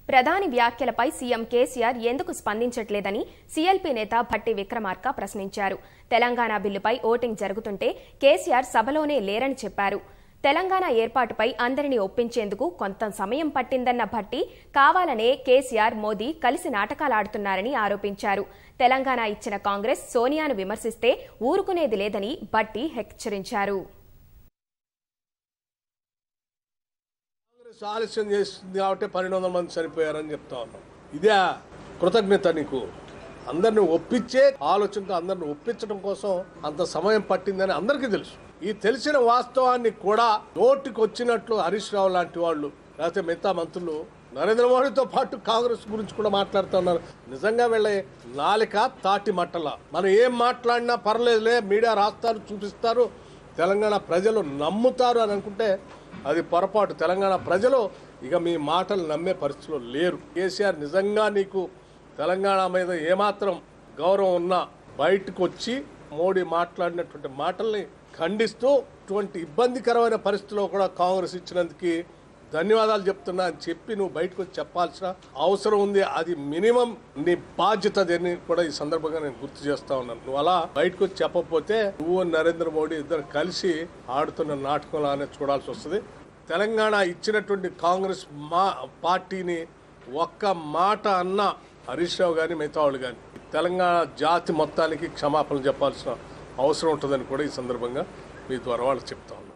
ప్రధాని వ్యాఖ్యలపై సీఎం కేసీఆర్ ఎందుకు స్పందించట్లేదని సీఎల్పీ నేత భట్టి విక్రమార్క ప్రశ్నించారు తెలంగాణ బిల్లుపై ఓటింగ్ జరుగుతుంటే కేసీఆర్ సభలోనే లేరని చెప్పారు తెలంగాణ ఏర్పాటుపై అందరినీ ఒప్పించేందుకు కొంత సమయం పట్టిందన్న భట్టి కావాలనే కేసీఆర్ మోదీ కలిసి నాటకాలాడుతున్నారని ఆరోపించారు తెలంగాణ ఇచ్చిన కాంగ్రెస్ సోనియాను విమర్శిస్తే ఊరుకునేది లేదని భట్టి హెచ్చరించారు కాంగ్రెస్ ఆలస్యం చేస్తుంది కాబట్టి పన్నెండు వందల మంది చనిపోయారని చెప్తా ఉన్నాం ఇదే కృతజ్ఞత నీకు అందరిని ఒప్పించే ఆలోచనతో అందరిని ఒప్పించడం కోసం అంత సమయం పట్టిందని అందరికీ తెలుసు ఈ తెలిసిన వాస్తవాన్ని కూడా నోటికి వచ్చినట్లు హరీష్ రావు లాంటి వాళ్ళు లేకపోతే మిగతా మంత్రులు నరేంద్ర మోడీతో పాటు కాంగ్రెస్ గురించి కూడా మాట్లాడుతున్నారు నిజంగా వీళ్ళ నాలిక తాటి మట్టల మనం ఏం మాట్లాడినా పర్లేదులే మీడియా రాస్తారు చూపిస్తారు తెలంగాణ ప్రజలు నమ్ముతారు అని అనుకుంటే అది పొరపాటు తెలంగాణ ప్రజలు ఇక మీ మాటలు నమ్మే పరిస్థితిలో లేరు కేసీఆర్ నిజంగా నీకు తెలంగాణ మీద ఏమాత్రం గౌరవం ఉన్నా బయటకు వచ్చి మోడీ మాట్లాడినటువంటి మాటల్ని ఖండిస్తూ ఇటువంటి ఇబ్బందికరమైన పరిస్థితిలో కూడా కాంగ్రెస్ ఇచ్చినందుకు ధన్యవాదాలు చెప్తున్నా అని చెప్పి నువ్వు బయటకు వచ్చి చెప్పాల్సిన అవసరం ఉంది అది మినిమం నీ బాధ్యత అని కూడా ఈ సందర్భంగా నేను గుర్తు చేస్తా ఉన్నాను నువ్వు అలా బయటకు వచ్చి చెప్పకపోతే నువ్వు నరేంద్ర మోడీ ఇద్దరు కలిసి ఆడుతున్న నాటకంలానే చూడాల్సి వస్తుంది తెలంగాణ ఇచ్చినటువంటి కాంగ్రెస్ మా పార్టీని ఒక్క మాట అన్న హరీష్ రావు కానీ మిగతా వాళ్ళు కానీ తెలంగాణ జాతి మొత్తానికి క్షమాపణ చెప్పాల్సిన అవసరం ఉంటుందని కూడా ఈ సందర్భంగా మీ ద్వారా వాళ్ళకి చెప్తా ఉన్నాను